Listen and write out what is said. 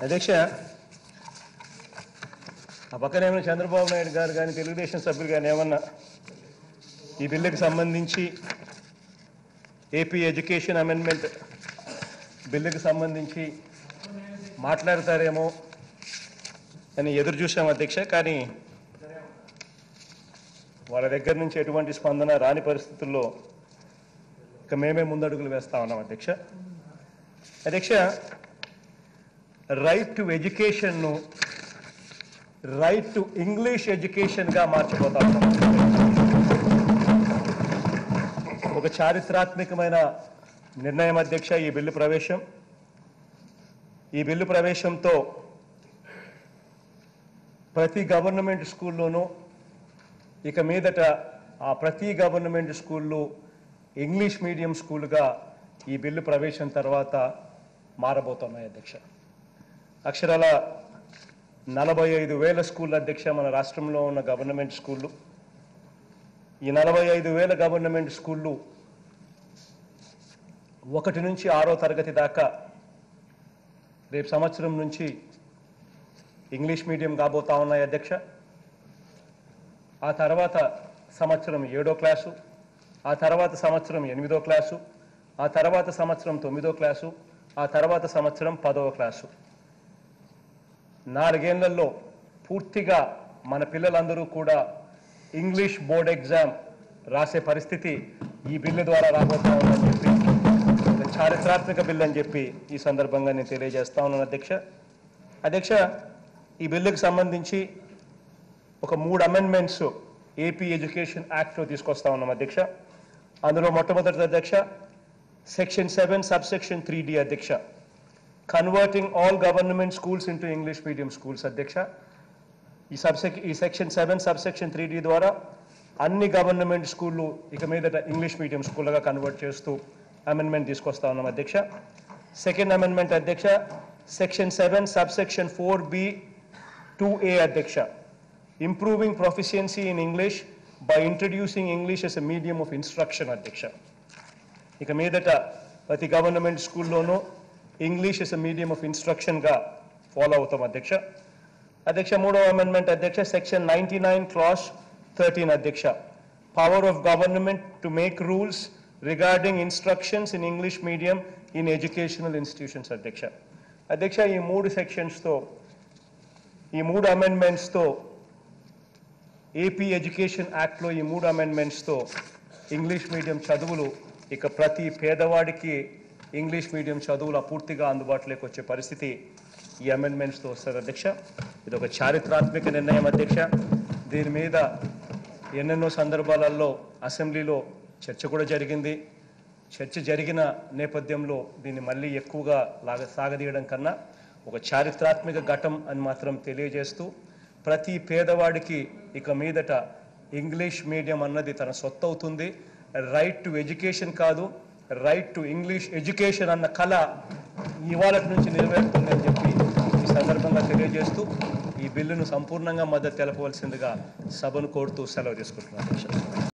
అధ్యక్ష ఆ పక్కన ఏమైనా చంద్రబాబు నాయుడు గారు కానీ తెలుగుదేశం సభ్యులు కానీ ఏమన్నా ఈ బిల్లుకి సంబంధించి ఏపీ ఎడ్యుకేషన్ అమెండ్మెంట్ బిల్లుకి సంబంధించి మాట్లాడతారేమో అని ఎదురు చూసాం అధ్యక్ష కానీ వాళ్ళ దగ్గర నుంచి ఎటువంటి స్పందన రాని పరిస్థితుల్లో ఇక మేమే ముందడుగులు వేస్తా ఉన్నాం అధ్యక్ష అధ్యక్ష రైట్ టు ఎడ్యుకేషన్ను రైట్ టు ఇంగ్లీష్ ఎడ్యుకేషన్గా మార్చిపోతా ఉన్నాం ఒక చారిత్రాత్మకమైన నిర్ణయం అధ్యక్ష ఈ బిల్లు ప్రవేశం ఈ బిల్లు ప్రవేశంతో ప్రతి గవర్నమెంట్ స్కూల్లోనూ ఇక మీదట ఆ ప్రతి గవర్నమెంట్ స్కూళ్ళు ఇంగ్లీష్ మీడియం స్కూల్గా ఈ బిల్లు ప్రవేశం తర్వాత మారబోతున్నాయి అధ్యక్ష అక్షరాల నలభై ఐదు వేల స్కూల్ అధ్యక్ష మన రాష్ట్రంలో ఉన్న గవర్నమెంట్ స్కూళ్ళు ఈ నలభై ఐదు వేల గవర్నమెంట్ స్కూళ్ళు ఒకటి నుంచి ఆరో తరగతి దాకా రేపు సంవత్సరం నుంచి ఇంగ్లీష్ మీడియం కాబోతా ఉన్నాయి అధ్యక్ష ఆ తర్వాత సంవత్సరం ఏడో క్లాసు ఆ తర్వాత సంవత్సరం ఎనిమిదో క్లాసు ఆ తర్వాత సంవత్సరం తొమ్మిదో క్లాసు ఆ తర్వాత సంవత్సరం పదవ క్లాసు నాలుగేళ్లలో పూర్తిగా మన పిల్లలందరూ కూడా ఇంగ్లీష్ బోర్డ్ ఎగ్జామ్ రాసే పరిస్థితి ఈ బిల్లు ద్వారా రాబోతా ఉందని చెప్పి ఒక చారిత్రాత్మక బిల్లు అని చెప్పి ఈ సందర్భంగా నేను తెలియజేస్తా ఉన్నాను అధ్యక్ష అధ్యక్ష ఈ బిల్లుకు సంబంధించి ఒక మూడు అమెండ్మెంట్స్ ఏపీ ఎడ్యుకేషన్ యాక్ట్లో తీసుకొస్తా ఉన్నాం అధ్యక్ష అందులో మొట్టమొదటి అధ్యక్ష section seven sub section three D అధ్యక్ష converting all government schools into English medium schools అధ్యక్ష ఈ సబ్సెక్ ఈ section seven sub section three D ద్వారా అన్ని గవర్నమెంట్ స్కూళ్ళు ఇక మీదట ఇంగ్లీష్ మీడియం స్కూళ్ళగా కన్వర్ట్ చేస్తూ అమెండ్మెంట్ తీసుకొస్తా ఉన్నాం అధ్యక్ష సెకండ్ అమెండ్మెంట్ అధ్యక్ష section seven sub section four B two A అధ్యక్ష improving proficiency in English by introducing English as a medium of instruction అధ్యక్ష ఇక మీదట ప్రతి గవర్నమెంట్ స్కూల్లోనూ English as a medium of ఇన్స్ట్రక్షన్గా ఫాలో అవుతాం అధ్యక్ష అధ్యక్ష మూడవ అమెండ్మెంట్ అధ్యక్ష section ninety nine clause thirteen అధ్యక్ష power of government to make rules regarding instructions in English medium in educational institutions అధ్యక్ష అధ్యక్ష ఈ మూడు సెక్షన్స్తో ఈ మూడు అమెండ్మెంట్స్తో ఏపీ ఎడ్యుకేషన్ యాక్ట్లో ఈ మూడు అమెండ్మెంట్స్తో ఇంగ్లీష్ మీడియం చదువులు ఇక ప్రతి పేదవాడికి ఇంగ్లీష్ మీడియం చదువులు పూర్తిగా అందుబాటులోకి వచ్చే పరిస్థితి ఈ అమెండ్మెంట్స్తో వస్తుంది అధ్యక్ష ఇది ఒక చారిత్రాత్మక నిర్ణయం అధ్యక్ష దీని మీద ఎన్నెన్నో సందర్భాలలో అసెంబ్లీలో చర్చ కూడా జరిగింది చర్చ జరిగిన నేపథ్యంలో దీన్ని మళ్ళీ ఎక్కువగా లాగ సాగదీయడం కన్నా ఒక చారిత్రాత్మక ఘటం అని మాత్రం తెలియజేస్తూ ప్రతి పేదవాడికి ఇక మీదట ఇంగ్లీష్ మీడియం అన్నది తన సొత్తు అవుతుంది రైట్ టు ఎడ్యుకేషన్ కాదు రైట్ టు ఇంగ్లీష్ ఎడ్యుకేషన్ అన్న కళ ఇవాళ నుంచి నెరవేరుతుంది అని చెప్పి ఈ సందర్భంగా తెలియజేస్తూ ఈ బిల్లును సంపూర్ణంగా మద్దతు తెలపవలసిందిగా సభను కోరుతూ సెలవు తీసుకుంటున్నాను అధ్యక్ష